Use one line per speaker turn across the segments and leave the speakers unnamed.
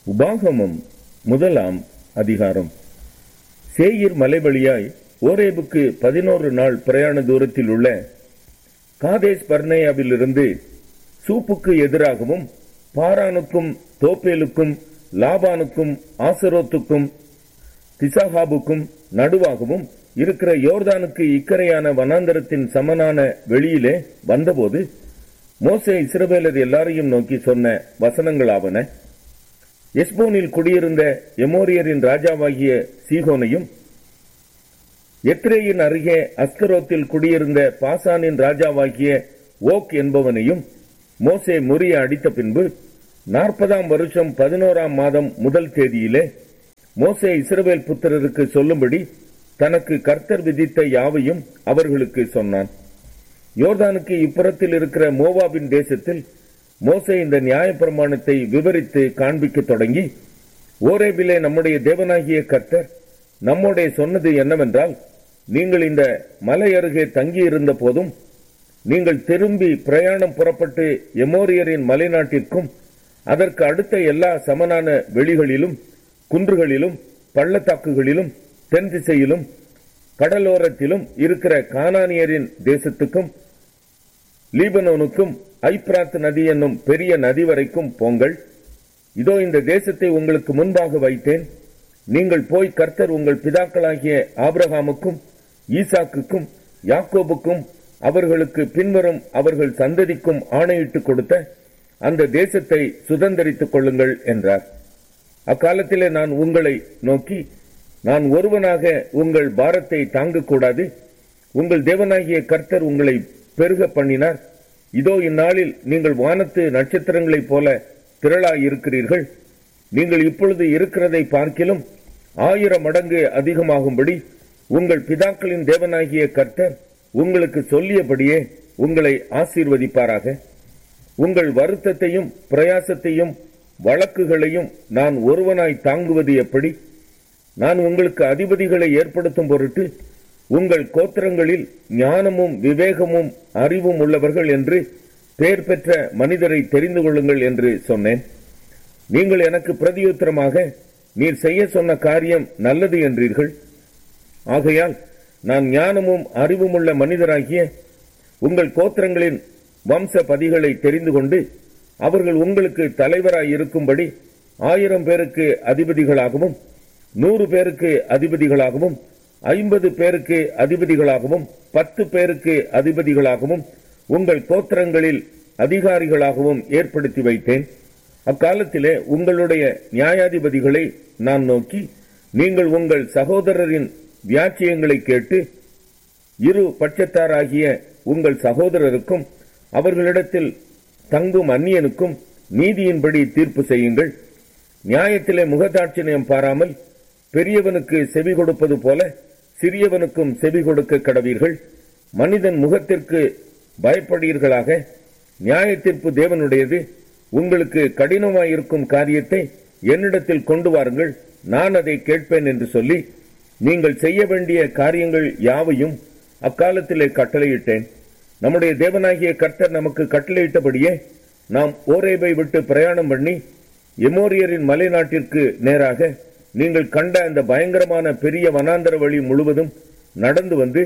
உபாகமம் முதலாம் அதிகாரம் சேயீர் மலை வழியாய் ஓரேபுக்கு பதினோரு நாள் பிரயாண தூரத்தில் உள்ள காதேஸ் பர்னேயாவிலிருந்து சூப்புக்கு எதிராகவும் பாரானுக்கும் தோப்பேலுக்கும் லாபானுக்கும் ஆசரோத்துக்கும் திசாகாபுக்கும் நடுவாகவும் இருக்கிற யோர்தானுக்கு இக்கரையான வனாந்தரத்தின் சமனான வெளியிலே வந்தபோது மோசே இஸ்ரவேலர் எல்லாரையும் நோக்கி சொன்ன வசனங்களாவன எஸ்போனில் குடியிருந்த எமோரியரின் ராஜாவாகிய சீகோனையும் எத்ரேயின் அருகே அஸ்கரோத்தில் குடியிருந்த பாசானின் ராஜாவாகிய ஓக் என்பவனையும் மோசே முறிய அடித்த பின்பு நாற்பதாம் வருஷம் பதினோராம் மாதம் முதல் தேதியிலே மோசே இஸ்ரவேல் புத்திரருக்கு சொல்லும்படி தனக்கு கர்த்தர் விதித்த யாவையும் அவர்களுக்கு சொன்னான் யோர்தானுக்கு இப்புறத்தில் இருக்கிற மோவாபின் தேசத்தில் மோசே இந்த நியாயப்பிரமாணத்தை விவரித்து காண்பிக்க தொடங்கி ஓரேபிலே நம்முடைய தேவனாகிய கர்த்தர் நம்முடைய சொன்னது என்னவென்றால் நீங்கள் இந்த மலை அருகே தங்கியிருந்த போதும் நீங்கள் திரும்பி பிரயாணம் புறப்பட்டு எமோரியரின் மலைநாட்டிற்கும் அதற்கு அடுத்த எல்லா சமனான வெளிகளிலும் குன்றுகளிலும் பள்ளத்தாக்குகளிலும் தென் திசையிலும் கடலோரத்திலும் இருக்கிற கானானியரின் தேசத்துக்கும் லீபனோனுக்கும் ஐப்ராத் நதி என்னும் பெரிய நதி வரைக்கும் போங்கள் இதோ இந்த தேசத்தை உங்களுக்கு முன்பாக வைத்தேன் நீங்கள் போய் கர்த்தர் உங்கள் பிதாக்களாகிய ஆபிரகாமுக்கும் ஈசாக்குக்கும் யாக்கோபுக்கும் அவர்களுக்கு பின்வரும் அவர்கள் சந்ததிக்கும் ஆணையிட்டு கொடுத்த அந்த தேசத்தை சுதந்திரித்துக் கொள்ளுங்கள் என்றார் அக்காலத்திலே நான் உங்களை நோக்கி நான் ஒருவனாக உங்கள் பாரத்தை தாங்கக்கூடாது உங்கள் தேவனாகிய கர்த்தர் உங்களை பெருக பண்ணினார் இதோ இந்நாளில் நீங்கள் வானத்து நட்சத்திரங்களைப் போல திரளாய் இருக்கிறீர்கள் நீங்கள் இப்பொழுது இருக்கிறதை பார்க்கிலும் ஆயிரம் மடங்கு அதிகமாகும்படி உங்கள் பிதாக்களின் தேவனாகிய கர்த்தர் உங்களுக்கு சொல்லியபடியே உங்களை ஆசீர்வதிப்பாராக உங்கள் வருத்தத்தையும் பிரயாசத்தையும் வழக்குகளையும் நான் ஒருவனாய் தாங்குவது எப்படி நான் உங்களுக்கு அதிபதிகளை ஏற்படுத்தும் பொருட்டு உங்கள் கோத்திரங்களில் ஞானமும் விவேகமும் அறிவும் உள்ளவர்கள் என்று பெயர் பெற்ற மனிதரை தெரிந்து கொள்ளுங்கள் என்று சொன்னேன் நீங்கள் எனக்கு பிரதியுத்தரமாக நீர் செய்ய சொன்ன காரியம் நல்லது என்றீர்கள் ஆகையால் நான் ஞானமும் அறிவும் உள்ள மனிதராகிய உங்கள் கோத்திரங்களின் வம்ச பதிகளை தெரிந்து கொண்டு அவர்கள் உங்களுக்கு தலைவராய் இருக்கும்படி ஆயிரம் பேருக்கு அதிபதிகளாகவும் நூறு பேருக்கு அதிபதிகளாகவும் ஐம்பது பேருக்கு அதிபதிகளாகவும் பத்து பேருக்கு அதிபதிகளாகவும் உங்கள் கோத்திரங்களில் அதிகாரிகளாகவும் ஏற்படுத்தி வைத்தேன் அக்காலத்திலே உங்களுடைய நியாயாதிபதிகளை நான் நோக்கி நீங்கள் உங்கள் சகோதரரின் வியாக்கியங்களை கேட்டு இரு பட்சத்தாராகிய உங்கள் சகோதரருக்கும் அவர்களிடத்தில் தங்கும் அந்நியனுக்கும் நீதியின்படி தீர்ப்பு செய்யுங்கள் நியாயத்திலே முகதாட்சிணியம் பாராமல் பெரியவனுக்கு செவி கொடுப்பது போல சிறியவனுக்கும் செவி கொடுக்க கடவீர்கள் மனிதன் முகத்திற்கு பயப்படுவீர்களாக நியாயத்தீர்ப்பு தேவனுடையது உங்களுக்கு கடினமாயிருக்கும் காரியத்தை என்னிடத்தில் கொண்டு வாருங்கள் நான் அதை கேட்பேன் என்று சொல்லி நீங்கள் செய்ய வேண்டிய காரியங்கள் யாவையும் அக்காலத்திலே கட்டளையிட்டேன் நம்முடைய தேவனாகிய கர்த்தர் நமக்கு கட்டளையிட்டபடியே நாம் ஓரேபை விட்டு பிரயாணம் பண்ணி எமோரியரின் மலை நாட்டிற்கு நேராக நீங்கள் கண்ட அந்த பயங்கரமான பெரிய வனாந்தர வழி முழுவதும் நடந்து வந்து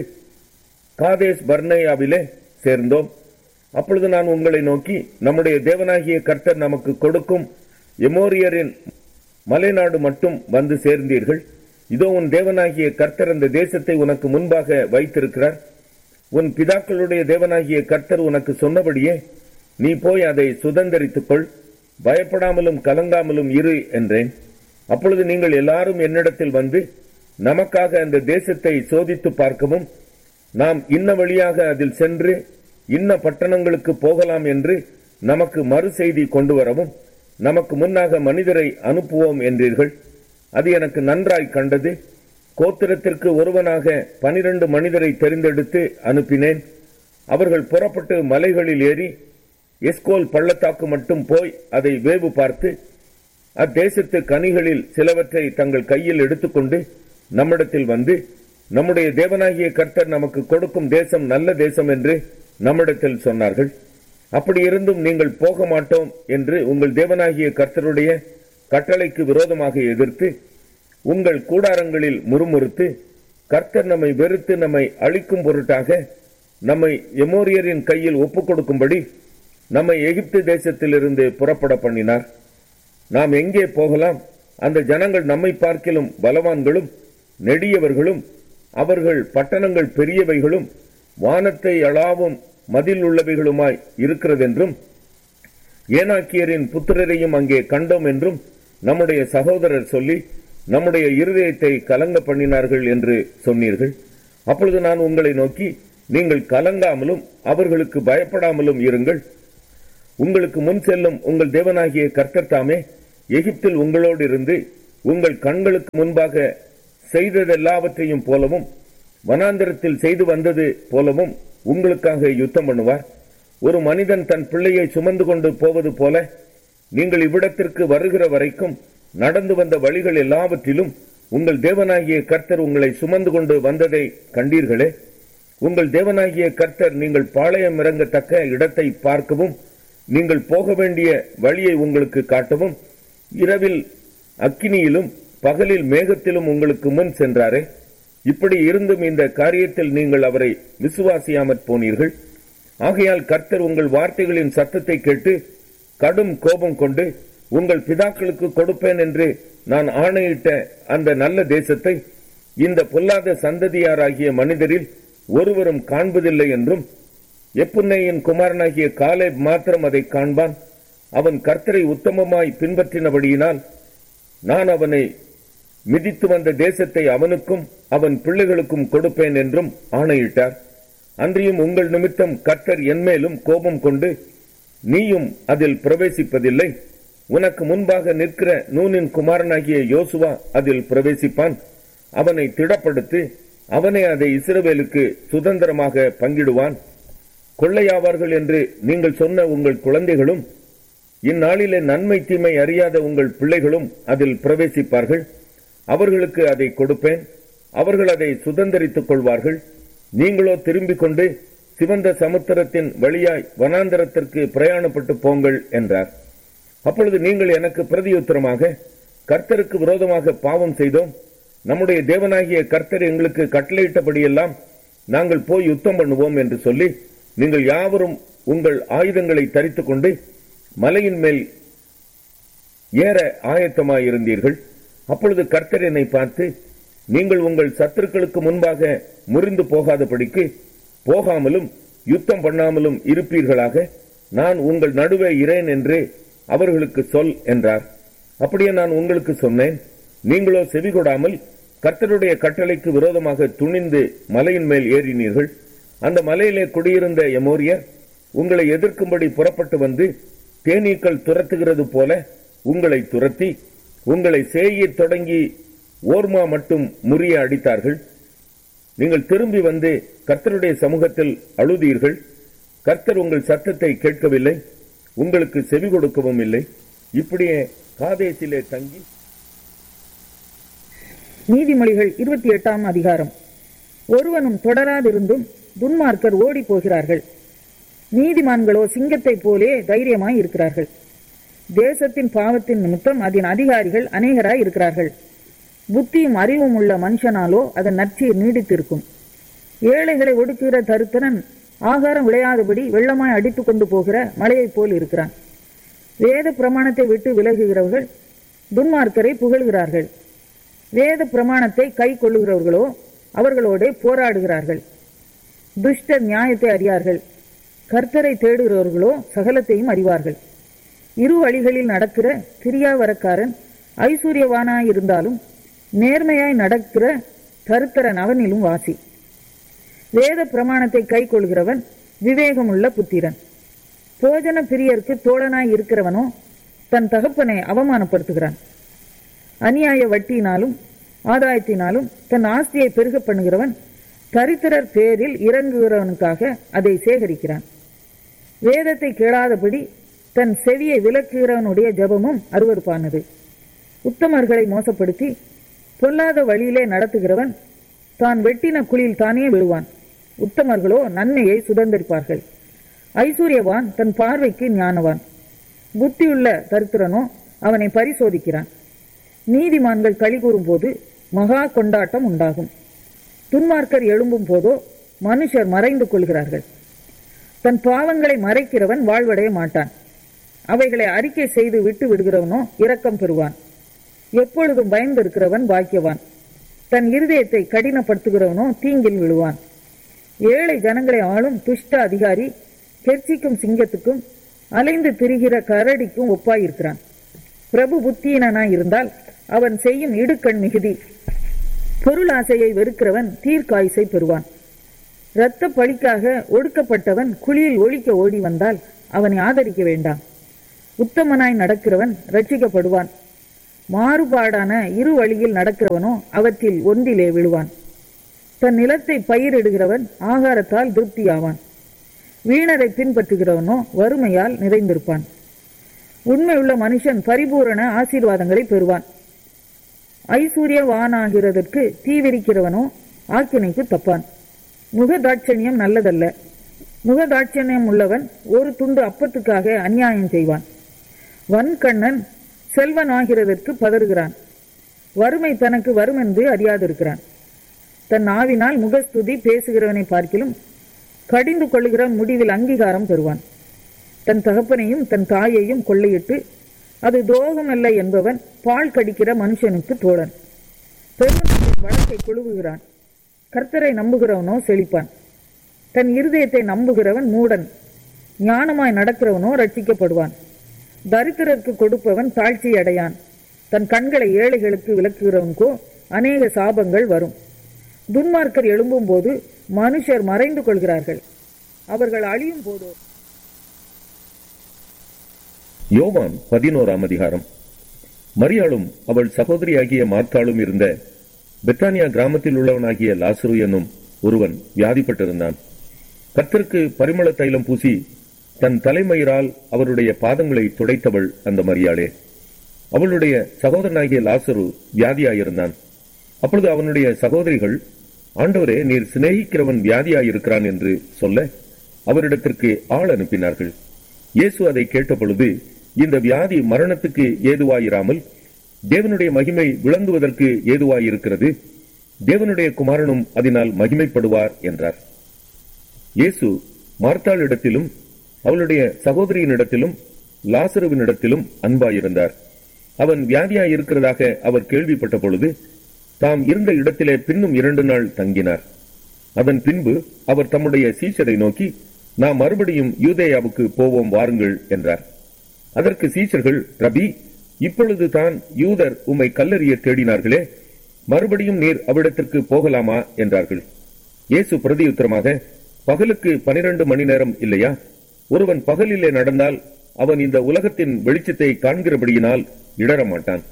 காதேஸ் பர்னேயாவிலே சேர்ந்தோம் அப்பொழுது நான் உங்களை நோக்கி நம்முடைய தேவனாகிய கர்த்தர் நமக்கு கொடுக்கும் எமோரியரின் மலைநாடு மட்டும் வந்து சேர்ந்தீர்கள் இதோ உன் தேவனாகிய கர்த்தர் அந்த தேசத்தை உனக்கு முன்பாக வைத்திருக்கிறார் உன் பிதாக்களுடைய தேவனாகிய கர்த்தர் உனக்கு சொன்னபடியே நீ போய் அதை சுதந்திரித்துக் கொள் பயப்படாமலும் கலங்காமலும் இரு என்றேன் அப்பொழுது நீங்கள் எல்லாரும் என்னிடத்தில் வந்து நமக்காக அந்த தேசத்தை சோதித்து பார்க்கவும் நாம் இன்ன வழியாக அதில் சென்று இன்ன பட்டணங்களுக்கு போகலாம் என்று நமக்கு மறு செய்தி கொண்டு வரவும் நமக்கு முன்னாக மனிதரை அனுப்புவோம் என்றீர்கள் அது எனக்கு நன்றாய் கண்டது கோத்திரத்திற்கு ஒருவனாக பனிரண்டு மனிதரை தெரிந்தெடுத்து அனுப்பினேன் அவர்கள் புறப்பட்டு மலைகளில் ஏறி எஸ்கோல் பள்ளத்தாக்கு மட்டும் போய் அதை வேவு பார்த்து அத்தேசத்து கனிகளில் சிலவற்றை தங்கள் கையில் எடுத்துக்கொண்டு நம்மிடத்தில் வந்து நம்முடைய தேவனாகிய கர்த்தர் நமக்கு கொடுக்கும் தேசம் நல்ல தேசம் என்று நம்மிடத்தில் சொன்னார்கள் அப்படி இருந்தும் நீங்கள் போக மாட்டோம் என்று உங்கள் தேவனாகிய கர்த்தருடைய கட்டளைக்கு விரோதமாக எதிர்த்து உங்கள் கூடாரங்களில் முறுமுறுத்து கர்த்தர் நம்மை வெறுத்து நம்மை அழிக்கும் பொருட்டாக நம்மை எமோரியரின் கையில் ஒப்புக் கொடுக்கும்படி நம்மை எகிப்து தேசத்திலிருந்து புறப்பட பண்ணினார் நாம் எங்கே போகலாம் அந்த ஜனங்கள் நம்மை பார்க்கிலும் பலவான்களும் நெடியவர்களும் அவர்கள் பட்டணங்கள் பெரியவைகளும் வானத்தை அளாவும் மதில் உள்ளவைகளுமாய் இருக்கிறதென்றும் ஏனாக்கியரின் புத்திரரையும் அங்கே கண்டோம் என்றும் நம்முடைய சகோதரர் சொல்லி நம்முடைய இருதயத்தை கலங்க பண்ணினார்கள் என்று சொன்னீர்கள் அப்பொழுது நான் உங்களை நோக்கி நீங்கள் கலங்காமலும் அவர்களுக்கு பயப்படாமலும் இருங்கள் உங்களுக்கு முன் செல்லும் உங்கள் தேவனாகிய கர்த்தர் தாமே எகிப்தில் உங்களோடு இருந்து உங்கள் கண்களுக்கு முன்பாக செய்ததெல்லாவற்றையும் போலவும் வனாந்திரத்தில் செய்து வந்தது போலவும் உங்களுக்காக யுத்தம் பண்ணுவார் ஒரு மனிதன் தன் பிள்ளையை சுமந்து கொண்டு போவது போல நீங்கள் இவ்விடத்திற்கு வருகிற வரைக்கும் நடந்து வந்த வழிகள் எல்லாவற்றிலும் உங்கள் தேவனாகிய கர்த்தர் உங்களை சுமந்து கொண்டு வந்ததை கண்டீர்களே உங்கள் தேவனாகிய கர்த்தர் நீங்கள் பாளையம் இறங்கத்தக்க இடத்தை பார்க்கவும் நீங்கள் போக வேண்டிய வழியை உங்களுக்கு காட்டவும் இரவில் அக்கினியிலும் பகலில் மேகத்திலும் உங்களுக்கு முன் சென்றாரே இப்படி இருந்தும் இந்த காரியத்தில் நீங்கள் அவரை விசுவாசியாமற் போனீர்கள் ஆகையால் கர்த்தர் உங்கள் வார்த்தைகளின் சத்தத்தை கேட்டு கடும் கோபம் கொண்டு உங்கள் பிதாக்களுக்கு கொடுப்பேன் என்று நான் ஆணையிட்ட அந்த நல்ல தேசத்தை இந்த பொல்லாத சந்ததியாராகிய மனிதரில் ஒருவரும் காண்பதில்லை என்றும் எப்புன்னையின் குமாரனாகிய காலை மாத்திரம் அதை காண்பான் அவன் கர்த்தரை உத்தமமாய் பின்பற்றினபடியினால் நான் அவனை மிதித்து வந்த தேசத்தை அவனுக்கும் அவன் பிள்ளைகளுக்கும் கொடுப்பேன் என்றும் ஆணையிட்டார் அன்றியும் உங்கள் நிமித்தம் கர்த்தர் என்மேலும் கோபம் கொண்டு நீயும் அதில் பிரவேசிப்பதில்லை உனக்கு முன்பாக நிற்கிற நூனின் குமாரனாகிய யோசுவா அதில் பிரவேசிப்பான் அவனை திடப்படுத்தி அவனே அதை இஸ்ரவேலுக்கு சுதந்திரமாக பங்கிடுவான் கொள்ளையாவார்கள் என்று நீங்கள் சொன்ன உங்கள் குழந்தைகளும் இந்நாளிலே நன்மை தீமை அறியாத உங்கள் பிள்ளைகளும் அதில் பிரவேசிப்பார்கள் அவர்களுக்கு அதை கொடுப்பேன் அவர்கள் அதை சுதந்திரித்துக் கொள்வார்கள் நீங்களோ திரும்பிக் கொண்டு சிவந்த சமுத்திரத்தின் வழியாய் வனாந்தரத்திற்கு பிரயாணப்பட்டு போங்கள் என்றார் அப்பொழுது நீங்கள் எனக்கு பிரதியுத்தரமாக கர்த்தருக்கு விரோதமாக பாவம் செய்தோம் நம்முடைய தேவனாகிய கர்த்தர் எங்களுக்கு கட்டளையிட்டபடியெல்லாம் நாங்கள் போய் யுத்தம் பண்ணுவோம் என்று சொல்லி நீங்கள் யாவரும் உங்கள் ஆயுதங்களை தரித்துக் கொண்டு மலையின் மேல் ஏற ஆயத்தமாயிருந்தீர்கள் அப்பொழுது கர்த்தர் என்னை பார்த்து நீங்கள் உங்கள் சத்துருக்களுக்கு முன்பாக முறிந்து போகாதபடிக்கு போகாமலும் யுத்தம் பண்ணாமலும் இருப்பீர்களாக நான் உங்கள் நடுவே இரேன் என்று அவர்களுக்கு சொல் என்றார் அப்படியே நான் உங்களுக்கு சொன்னேன் நீங்களோ செவிகொடாமல் கர்த்தருடைய கட்டளைக்கு விரோதமாக துணிந்து மலையின் மேல் ஏறினீர்கள் அந்த மலையிலே குடியிருந்த எமோரியர் உங்களை எதிர்க்கும்படி புறப்பட்டு வந்து தேனீக்கள் துரத்துகிறது போல உங்களை துரத்தி உங்களை சேயீர் தொடங்கி ஓர்மா மட்டும் முறிய அடித்தார்கள் நீங்கள் திரும்பி வந்து கர்த்தருடைய சமூகத்தில் அழுதீர்கள் கர்த்தர் உங்கள் சத்தத்தை கேட்கவில்லை உங்களுக்கு செவி கொடுக்கவும் இல்லை இப்படியே காதேசிலே தங்கி
நீதிமொழிகள் இருபத்தி எட்டாம் அதிகாரம் ஒருவனும் தொடராதிருந்தும் துன்மார்க்கர் ஓடி போகிறார்கள் நீதிமான்களோ சிங்கத்தைப் போலே தைரியமாய் இருக்கிறார்கள் தேசத்தின் பாவத்தின் நிமித்தம் அதன் அதிகாரிகள் அநேகராய் இருக்கிறார்கள் புத்தியும் அறிவும் உள்ள மனுஷனாலோ அதன் நற்சீர் நீடித்திருக்கும் ஏழைகளை ஒடுக்குகிற தருத்தரன் ஆகாரம் விளையாதபடி வெள்ளமாய் அடித்துக் கொண்டு போகிற மலையைப் போல் இருக்கிறான் வேத பிரமாணத்தை விட்டு விலகுகிறவர்கள் துன்மார்க்கரை புகழ்கிறார்கள் வேத பிரமாணத்தை கை கொள்ளுகிறவர்களோ அவர்களோடு போராடுகிறார்கள் துஷ்டர் நியாயத்தை அறியார்கள் கர்த்தரை தேடுகிறவர்களோ சகலத்தையும் அறிவார்கள் இரு வழிகளில் நடக்கிற கிரியாவரக்காரன் ஐஸ்வர்யவானாய் இருந்தாலும் நேர்மையாய் நடக்கிற கருத்தரன் அவனிலும் வாசி வேத பிரமாணத்தை கை கொள்கிறவன் விவேகமுள்ள புத்திரன் போஜன பிரியருக்கு தோழனாய் இருக்கிறவனோ தன் தகப்பனை அவமானப்படுத்துகிறான் அநியாய வட்டியினாலும் ஆதாயத்தினாலும் தன் ஆஸ்தியை பெருக பண்ணுகிறவன் தரித்திரர் பேரில் இறங்குகிறவனுக்காக அதை சேகரிக்கிறான் வேதத்தை கேளாதபடி தன் செவியை விலக்குகிறவனுடைய ஜெபமும் அருவருப்பானது உத்தமர்களை மோசப்படுத்தி பொல்லாத வழியிலே நடத்துகிறவன் தான் வெட்டின குழியில் தானே விழுவான் உத்தமர்களோ நன்மையை சுதந்திரிப்பார்கள் ஐஸ்வர்யவான் தன் பார்வைக்கு ஞானவான் புத்தியுள்ள தரித்திரனோ அவனை பரிசோதிக்கிறான் நீதிமான்கள் களி கூறும்போது மகா கொண்டாட்டம் உண்டாகும் துன்மார்க்கர் எழும்பும் போதோ மனுஷர் மறைந்து கொள்கிறார்கள் தன் பாவங்களை மறைக்கிறவன் வாழ்வடைய மாட்டான் அவைகளை அறிக்கை செய்து விட்டு விடுகிறவனோ இரக்கம் பெறுவான் எப்பொழுதும் பயந்திருக்கிறவன் பாக்கியவான் தன் இருதயத்தை கடினப்படுத்துகிறவனோ தீங்கில் விழுவான் ஏழை ஜனங்களை ஆளும் துஷ்ட அதிகாரி கெர்ச்சிக்கும் சிங்கத்துக்கும் அலைந்து திரிகிற கரடிக்கும் ஒப்பாயிருக்கிறான் பிரபு புத்தீனனாய் இருந்தால் அவன் செய்யும் இடுக்கண் மிகுதி பொருளாசையை வெறுக்கிறவன் தீர்க்காயுசை பெறுவான் இரத்த பழிக்காக ஒடுக்கப்பட்டவன் குழியில் ஒழிக்க ஓடி வந்தால் அவனை ஆதரிக்க வேண்டாம் உத்தமனாய் நடக்கிறவன் ரட்சிக்கப்படுவான் மாறுபாடான இரு வழியில் நடக்கிறவனோ அவற்றில் ஒன்றிலே விழுவான் தன் நிலத்தை பயிரிடுகிறவன் ஆகாரத்தால் திருப்தியாவான் வீணரை பின்பற்றுகிறவனோ வறுமையால் நிறைந்திருப்பான் உண்மையுள்ள மனுஷன் பரிபூரண ஆசீர்வாதங்களை பெறுவான் ஐஸ்வர்யவானாகிறதற்கு தீவிரிக்கிறவனோ ஆக்கினைக்கு தப்பான் முகதாட்சணியம் நல்லதல்ல முகதாட்சணியம் உள்ளவன் ஒரு துண்டு அப்பத்துக்காக அநியாயம் செய்வான் வன்கண்ணன் செல்வனாகிறதற்கு பதறுகிறான் வறுமை தனக்கு வரும் என்று அறியாதிருக்கிறான் தன் நாவினால் முகஸ்துதி பேசுகிறவனை பார்க்கிலும் கடிந்து கொள்ளுகிறவன் முடிவில் அங்கீகாரம் பெறுவான் தன் தகப்பனையும் தன் தாயையும் கொள்ளையிட்டு அது துரோகமல்ல என்பவன் பால் கடிக்கிற மனுஷனுக்கு தோழன் பெருமனின் வழக்கை குழுவுகிறான் கர்த்தரை நம்புகிறவனோ செழிப்பான் தன் இருதயத்தை நம்புகிறவன் மூடன் ஞானமாய் நடக்கிறவனோ ரட்சிக்கப்படுவான் தரித்திரருக்கு கொடுப்பவன் தாழ்ச்சி அடையான் தன் கண்களை ஏழைகளுக்கு விளக்குகிறவனுக்கோ அநேக சாபங்கள் வரும் துன்மார்க்கர் எழும்பும் போது மனுஷர் மறைந்து கொள்கிறார்கள் அவர்கள் அழியும் போதோ
யோவான் பதினோராம் அதிகாரம் மரியாளும் அவள் சகோதரியாகிய மார்த்தாளும் இருந்த பெத்தானியா கிராமத்தில் உள்ளவனாகிய லாசரு என்னும் ஒருவன் வியாதிப்பட்டிருந்தான் கர்த்தருக்கு பரிமள தைலம் பூசி தன் தலைமயிரால் அவருடைய பாதங்களை துடைத்தவள் அந்த மரியாளே அவளுடைய சகோதரனாகிய லாசரு வியாதியாயிருந்தான் அப்பொழுது அவனுடைய சகோதரிகள் ஆண்டவரே நீர் சிநேகிக்கிறவன் வியாதியாயிருக்கிறான் என்று சொல்ல அவரிடத்திற்கு ஆள் அனுப்பினார்கள் இயேசு அதை கேட்டபொழுது இந்த வியாதி மரணத்துக்கு ஏதுவாயிராமல் தேவனுடைய மகிமை விளங்குவதற்கு ஏதுவாயிருக்கிறது தேவனுடைய குமாரனும் அதனால் மகிமைப்படுவார் என்றார் இயேசு மார்த்தாளிடத்திலும் அவளுடைய சகோதரியினிடத்திலும் லாசருவினிடத்திலும் அன்பாயிருந்தார் அவன் வியாதியாயிருக்கிறதாக அவர் கேள்விப்பட்ட பொழுது தாம் இருந்த இடத்திலே பின்னும் இரண்டு நாள் தங்கினார் அதன் பின்பு அவர் தம்முடைய சீஷரை நோக்கி நாம் மறுபடியும் யூதேயாவுக்கு போவோம் வாருங்கள் என்றார் அதற்கு சீஷர்கள் ரபி இப்பொழுது தான் யூதர் உம்மை கல்லறிய தேடினார்களே மறுபடியும் நீர் அவ்விடத்திற்கு போகலாமா என்றார்கள் இயேசு பிரதியுத்தரமாக பகலுக்கு பனிரெண்டு மணி நேரம் இல்லையா ஒருவன் பகலிலே நடந்தால் அவன் இந்த உலகத்தின் வெளிச்சத்தை காண்கிறபடியினால் இடற மாட்டான்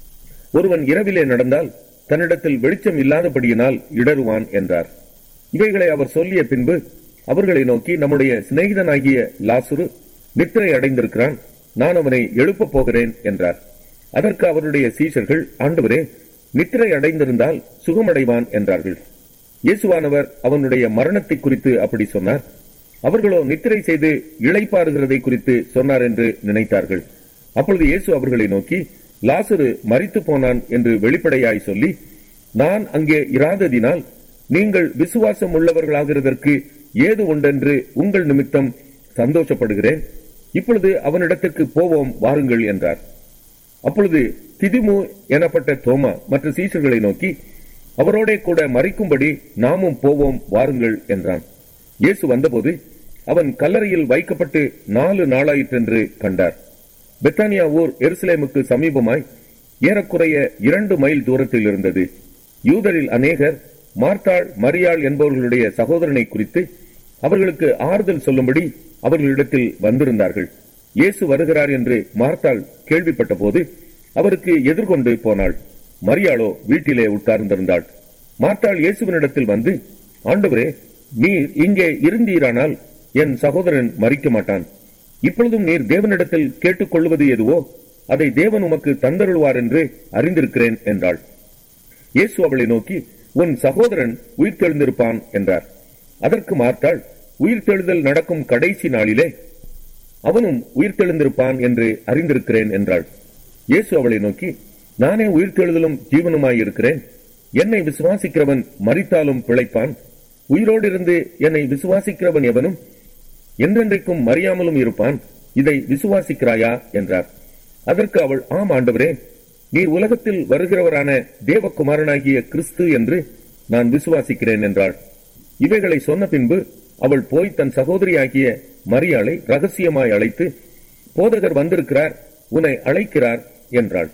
ஒருவன் இரவிலே நடந்தால் தன்னிடத்தில் வெளிச்சம் இல்லாதபடியினால் இடறுவான் என்றார் இவைகளை அவர் சொல்லிய பின்பு அவர்களை நோக்கி நம்முடைய சிநேகிதனாகிய லாசுரு நித்திரை அடைந்திருக்கிறான் நான் அவனை எழுப்பப் போகிறேன் என்றார் அதற்கு அவருடைய சீஷர்கள் ஆண்டவரே நித்திரை அடைந்திருந்தால் சுகமடைவான் என்றார்கள் இயேசுவானவர் அவனுடைய மரணத்தை குறித்து அப்படி சொன்னார் அவர்களோ நித்திரை செய்து இளைப்பாறுகிறதை குறித்து சொன்னார் என்று நினைத்தார்கள் அப்பொழுது இயேசு அவர்களை நோக்கி லாசரு மரித்து போனான் என்று வெளிப்படையாய் சொல்லி நான் அங்கே இராததினால் நீங்கள் விசுவாசம் உள்ளவர்களாகிறதற்கு ஏது உண்டென்று உங்கள் நிமித்தம் சந்தோஷப்படுகிறேன் இப்பொழுது அவனிடத்திற்கு போவோம் வாருங்கள் என்றார் அப்பொழுது திதிமு எனப்பட்ட தோமா மற்ற சீசர்களை நோக்கி அவரோடே கூட மறிக்கும்படி நாமும் போவோம் வாருங்கள் என்றான் இயேசு வந்தபோது அவன் கல்லறையில் வைக்கப்பட்டு நாலு நாளாயிற்றென்று கண்டார் பெத்தானியா ஊர் எருசலேமுக்கு சமீபமாய் ஏறக்குறைய இரண்டு மைல் தூரத்தில் இருந்தது யூதரில் அநேகர் மார்த்தாள் மரியாள் என்பவர்களுடைய சகோதரனை குறித்து அவர்களுக்கு ஆறுதல் சொல்லும்படி அவர்களிடத்தில் வந்திருந்தார்கள் இயேசு வருகிறார் என்று மார்த்தாள் கேள்விப்பட்ட போது அவருக்கு எதிர்கொண்டு போனாள் மரியாளோ வீட்டிலே உட்கார்ந்திருந்தாள் மார்த்தாள் இயேசுவினிடத்தில் வந்து ஆண்டவரே நீர் இங்கே இருந்தீரானால் என் சகோதரன் மறிக்க மாட்டான் இப்பொழுதும் நீர் தேவனிடத்தில் கேட்டுக்கொள்வது எதுவோ அதை தேவன் உமக்கு தந்தருள்வார் என்று அறிந்திருக்கிறேன் என்றாள் இயேசு அவளை நோக்கி உன் சகோதரன் உயிர்த்தெழுந்திருப்பான் என்றார் அதற்கு மார்த்தாள் உயிர்த்தெழுதல் நடக்கும் கடைசி நாளிலே அவனும் உயிர்த்தெழுந்திருப்பான் என்று அறிந்திருக்கிறேன் என்றாள் இயேசு அவளை நோக்கி நானே உயிர்த்தெழுதலும் ஜீவனுமாயிருக்கிறேன் என்னை விசுவாசிக்கிறவன் மரித்தாலும் பிழைப்பான் உயிரோடு இருந்து என்னை விசுவாசிக்கிறவன் எவனும் என்றென்றைக்கும் மறியாமலும் இருப்பான் இதை விசுவாசிக்கிறாயா என்றார் அதற்கு அவள் ஆம் ஆண்டவரே நீர் உலகத்தில் வருகிறவரான தேவகுமாரனாகிய கிறிஸ்து என்று நான் விசுவாசிக்கிறேன் என்றாள் இவைகளை சொன்ன பின்பு அவள் போய் தன் சகோதரியாகிய மரியாளை ரகசியமாய் அழைத்து போதகர் வந்திருக்கிறார் உன்னை அழைக்கிறார் என்றாள்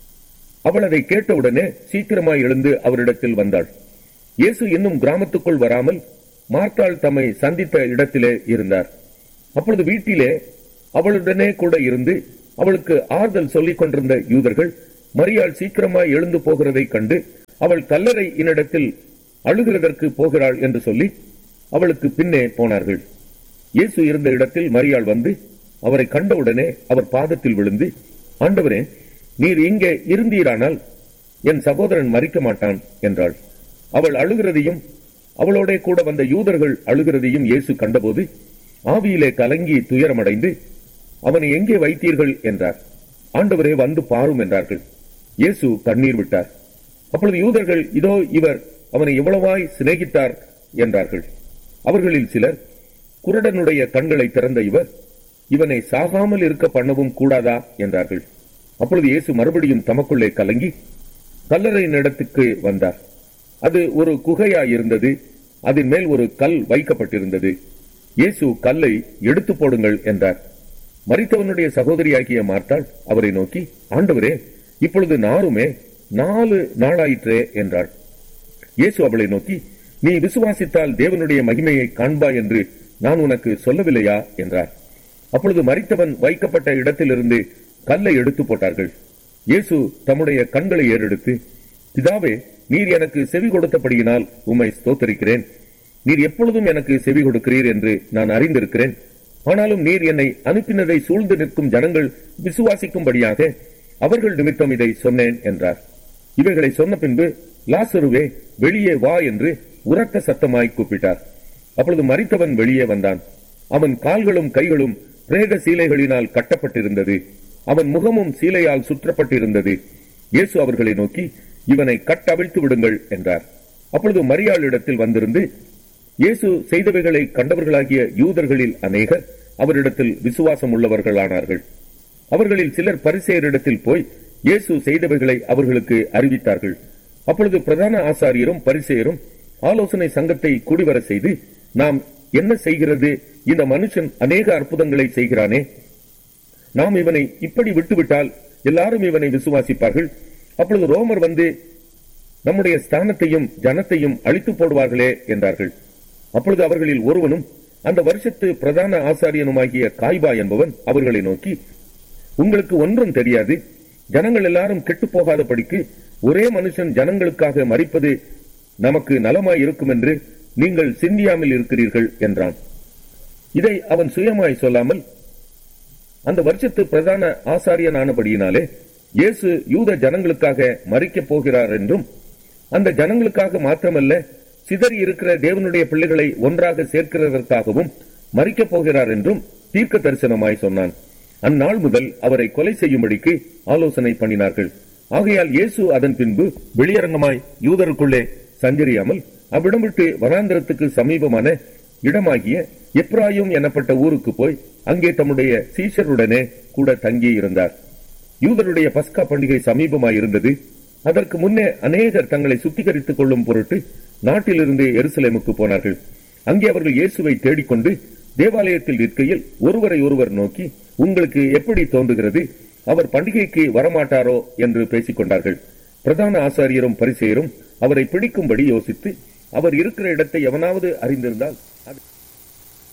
அவள் அதை கேட்டவுடனே சீக்கிரமாய் எழுந்து அவரிடத்தில் வந்தாள் இயேசு இன்னும் கிராமத்துக்குள் வராமல் மார்த்தாள் தம்மை சந்தித்த இடத்திலே இருந்தார் அப்பொழுது வீட்டிலே அவளுடனே கூட இருந்து அவளுக்கு ஆறுதல் சொல்லிக் கொண்டிருந்த யூதர்கள் மரியாள் சீக்கிரமாய் எழுந்து போகிறதைக் கண்டு அவள் கல்லறை இன்னிடத்தில் அழுகிறதற்கு போகிறாள் என்று சொல்லி அவளுக்கு பின்னே போனார்கள் இயேசு இருந்த இடத்தில் மரியாள் வந்து அவரை கண்டவுடனே அவர் பாதத்தில் விழுந்து ஆண்டவரே நீர் இங்கே இருந்தீரானால் என் சகோதரன் மறிக்க மாட்டான் என்றாள் அவள் அழுகிறதையும் அவளோட கூட வந்த யூதர்கள் அழுகிறதையும் இயேசு கண்டபோது ஆவியிலே கலங்கி துயரமடைந்து அவனை எங்கே வைத்தீர்கள் என்றார் ஆண்டவரே வந்து பாரும் என்றார்கள் இயேசு கண்ணீர் விட்டார் அப்பொழுது யூதர்கள் இதோ இவர் அவனை எவ்வளவாய் சிநேகித்தார் என்றார்கள் அவர்களில் சிலர் குருடனுடைய கண்களை திறந்த இவர் இவனை சாகாமல் இருக்க பண்ணவும் கூடாதா என்றார்கள் அப்பொழுது இயேசு மறுபடியும் தமக்குள்ளே கலங்கி கல்லறையின் இடத்துக்கு வந்தார் அது ஒரு குகையாய் இருந்தது அதன் மேல் ஒரு கல் வைக்கப்பட்டிருந்தது இயேசு கல்லை எடுத்து போடுங்கள் என்றார் மரித்தவனுடைய சகோதரியாகிய மார்த்தாள் அவரை நோக்கி ஆண்டவரே இப்பொழுது நாருமே நாலு நாளாயிற்றே என்றாள் இயேசு அவளை நோக்கி நீ விசுவாசித்தால் தேவனுடைய மகிமையை காண்பாய் என்று நான் உனக்கு சொல்லவில்லையா என்றார் அப்பொழுது மரித்தவன் வைக்கப்பட்ட இடத்திலிருந்து கல்லை எடுத்து போட்டார்கள் இயேசு தம்முடைய கண்களை ஏறெடுத்து பிதாவே நீர் எனக்கு செவி கொடுத்தபடியினால் உம்மை ஸ்தோத்தரிக்கிறேன் நீர் எப்பொழுதும் எனக்கு செவி கொடுக்கிறீர் என்று நான் அறிந்திருக்கிறேன் ஆனாலும் நீர் என்னை அனுப்பினதை சூழ்ந்து நிற்கும் ஜனங்கள் விசுவாசிக்கும்படியாக அவர்கள் நிமித்தம் இதை சொன்னேன் என்றார் இவைகளை சொன்ன பின்பு லாசருவே வெளியே வா என்று உரத்த சத்தமாய் கூப்பிட்டார் அப்பொழுது மரித்தவன் வெளியே வந்தான் அவன் கால்களும் கைகளும் பிரேத சீலைகளினால் கட்டப்பட்டிருந்தது அவன் முகமும் சீலையால் சுற்றப்பட்டிருந்தது இயேசு அவர்களை நோக்கி இவனை கட்டவிழ்த்து விடுங்கள் என்றார் அப்பொழுது மரியாளிடத்தில் வந்திருந்து இயேசு செய்தவைகளை கண்டவர்களாகிய யூதர்களில் அநேகர் அவரிடத்தில் விசுவாசம் உள்ளவர்களானார்கள் அவர்களில் சிலர் பரிசேயரிடத்தில் போய் இயேசு செய்தவைகளை அவர்களுக்கு அறிவித்தார்கள் அப்பொழுது பிரதான ஆசாரியரும் பரிசேயரும் ஆலோசனை சங்கத்தை கூடிவர செய்து நாம் என்ன செய்கிறது இந்த மனுஷன் அநேக அற்புதங்களை செய்கிறானே நாம் இவனை இப்படி விட்டுவிட்டால் எல்லாரும் இவனை விசுவாசிப்பார்கள் அப்பொழுது ரோமர் வந்து நம்முடைய ஸ்தானத்தையும் ஜனத்தையும் அழித்து போடுவார்களே என்றார்கள் அப்பொழுது அவர்களில் ஒருவனும் அந்த வருஷத்து பிரதான ஆசாரியனுமாகிய காய்பா என்பவன் அவர்களை நோக்கி உங்களுக்கு ஒன்றும் தெரியாது ஜனங்கள் எல்லாரும் கெட்டு போகாதபடிக்கு ஒரே மனுஷன் ஜனங்களுக்காக மறிப்பது நமக்கு நலமாய் இருக்கும் என்று நீங்கள் சிந்தியாமல் இருக்கிறீர்கள் என்றான் இதை அவன் சுயமாய் சொல்லாமல் அந்த வருஷத்து பிரதான ஆசாரியனானபடியினாலே இயேசு யூத ஜனங்களுக்காக மறிக்கப் போகிறார் என்றும் அந்த ஜனங்களுக்காக மாத்திரமல்ல சிதறி இருக்கிற தேவனுடைய பிள்ளைகளை ஒன்றாக சேர்க்கிறதற்காகவும் மறிக்கப் போகிறார் என்றும் தீர்க்க தரிசனமாய் சொன்னான் அந்நாள் முதல் அவரை கொலை செய்யும்படிக்கு ஆலோசனை பண்ணினார்கள் ஆகையால் இயேசு அதன் பின்பு வெளியரங்கமாய் யூதருக்குள்ளே சஞ்சரியாமல் அவ்விடம் விட்டு வனாந்திரத்துக்கு சமீபமான இடமாகிய எப்ராயும் எனப்பட்ட ஊருக்கு போய் அங்கே தம்முடைய சீஷருடனே கூட தங்கி இருந்தார் யூதருடைய பஸ்கா பண்டிகை சமீபமாய் இருந்தது அதற்கு முன்னே அநேகர் தங்களை சுத்திகரித்துக் கொள்ளும் பொருட்டு நாட்டிலிருந்து எருசலேமுக்கு போனார்கள் அங்கே அவர்கள் இயேசுவை தேடிக்கொண்டு தேவாலயத்தில் நிற்கையில் ஒருவரை ஒருவர் நோக்கி உங்களுக்கு எப்படி தோன்றுகிறது அவர் பண்டிகைக்கு வரமாட்டாரோ என்று பேசிக் கொண்டார்கள் பிரதான ஆசாரியரும் பரிசெயரும் அவரை பிடிக்கும்படி யோசித்து அவர் இருக்கிற இடத்தை எவனாவது அறிந்திருந்தால் அது-